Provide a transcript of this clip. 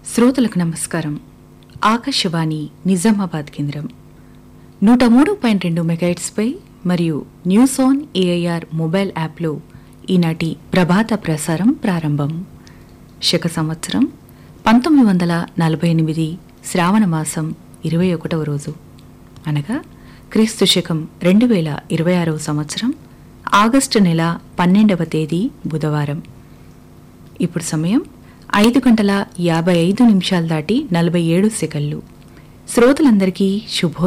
శ్రోతలకు నమస్కారం ఆకాశవాణి నిజామాబాద్ కేంద్రం నూట మూడు పాయింట్ రెండు మెగాయిట్స్పై మరియు న్యూస్ ఆన్ ఏఐఆర్ మొబైల్ యాప్లో ఈనాటి ప్రభాత ప్రసారం ప్రారంభం శక సంవత్సరం పంతొమ్మిది వందల నలభై ఎనిమిది శ్రావణ మాసం ఇరవై ఒకటవ రోజు అనగా క్రీస్తు శకం రెండు వేల ఇరవై ఆరవ సంవత్సరం ఆగస్టు నెల పన్నెండవ తేదీ బుధవారం ఇప్పుడు సమయం ఐదు గంటల యాభై ఐదు నిమిషాలు దాటి నలభై ఏడు సెకన్లు శ్రోతలందరికీ శుభో